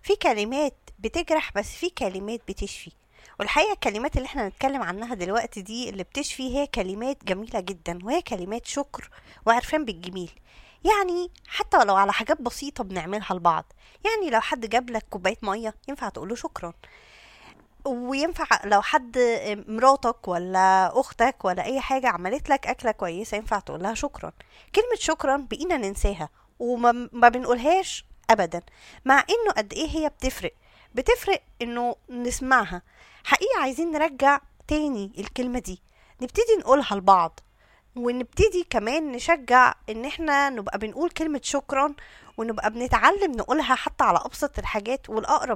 في كلمات بتجرح بس في كلمات بتشفي والحقيقة الكلمات اللي احنا هنتكلم عنها دلوقتي دي اللي بتشفي هي كلمات جميلة جدا وهي كلمات شكر وعرفان بالجميل يعني حتى ولو على حاجات بسيطة بنعملها لبعض يعني لو حد جاب لك كوباية مية ينفع تقوله شكرا وينفع لو حد مراتك ولا اختك ولا اي حاجة عملت لك اكلة كويسة ينفع تقول لها شكرا كلمة شكرا بقينا ننساها وما ما بنقولهاش ابدا مع انه قد ايه هي بتفرق بتفرق انه نسمعها حقيقة عايزين نرجع تاني الكلمة دي نبتدي نقولها لبعض ونبتدي كمان نشجع ان احنا نبقى بنقول كلمة شكرا ونبقى بنتعلم نقولها حتى على ابسط الحاجات والاقرب